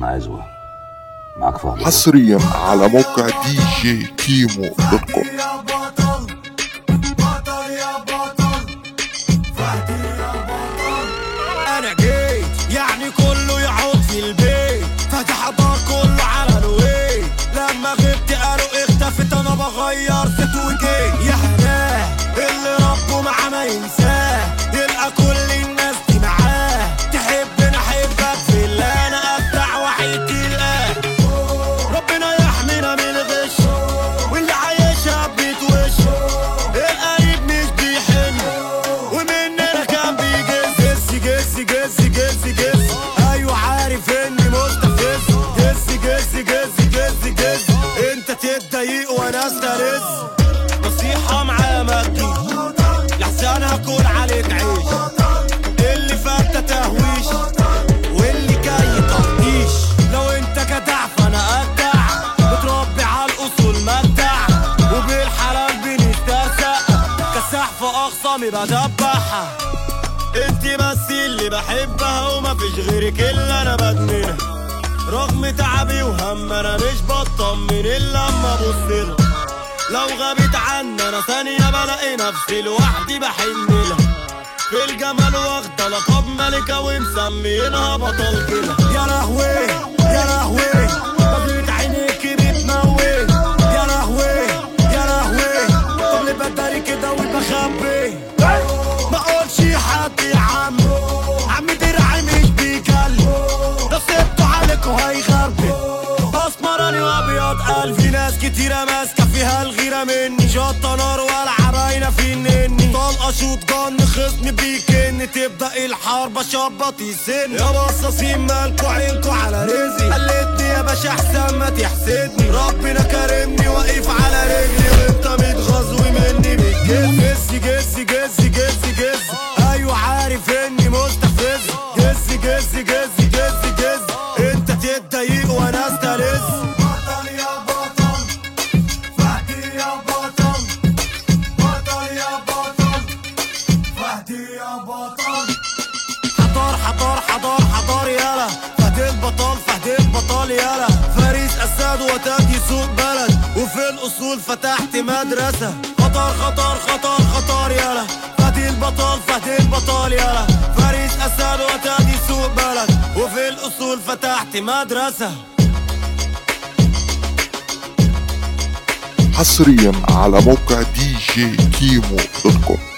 انا عزوة معاك فهد حصريا على موقع دي جي كيمو دوت كوم يا بطل بطل يا بطل فهدي يا بطل انا جيت يعني كله يقعد في البيت فتح بار كله على الويت لما غبت قالوا اختفت انا بغير ست وجيت يا هناه اللي ربه معاه ما ينساه يلقى كل الناس دي معاه تحبني احبك في اللي انا ابدع وحيد تلقاه ربنا يحمينا من الغش واللي عايشها بيتوش القريب مش بيحن ومننا كان بيجز جز جز جز جز ايوه عارف اني مستفز جز جز جز جز جز انت تتضايق وانا استرز نصيحة معاه ما تجيش لحسن هكون عليك عيش اللي فات تهويش واللي جاي تقطيش لو انت جدع فانا اجدع متربي على الاصول مجدع وبالحلال بنسترزق كساح في اخصامي بدبحها انت بس اللي بحبها ومفيش غيرك اللي انا بدمنها رغم تعبي وهم انا مش بطمن الا اما ابصلها لو غابت عنا انا ثانية بلاقي نفسي لوحدي بحن لها في الجمال واخدة لقب ملكة ومسمينها بطل كده يا لهوي يا لهوي بجرة عينيك بتموت يا لهوي يا لهوي طب ليه بداري كده وبخبي ما اقولش حد يا عم عم دراعي مش بيكلم ده سبته عليك وهيغربي اسمراني وابيض قلب في ناس كتيرة ماسكة فيها الغيرة مني شطة نار والعب عينة في النني طلقة شوط جن خصمي بيكن تبدأ الحرب اشبط السن يا بصاصين مالكوا عينكوا على رزقي قلتني يا باشا احسن ما تحسدني ربنا كرمني واقف على رجلي وانت متغاظ ومني بتجز جز جز جز جز ايوه عارف اني مستفز جز جز جز جز جز انت تتضايق وانا استرز بطل يا بطل فهدي يا بطل بطل يا بطل فهدي يا بطل حضار حضار حضار حضار يالا فهد البطل فهد البطل يالا فارس اسد وتاج يسوق بلد وفي الاصول فتحت مدرسة خطر خطر خطر خطر يالا فهد البطل فهد البطل يالا فارس اسد وتاج يسوق بلد وفي الاصول فتحت مدرسة حصريا على موقع دي جي كيمو دوت كوم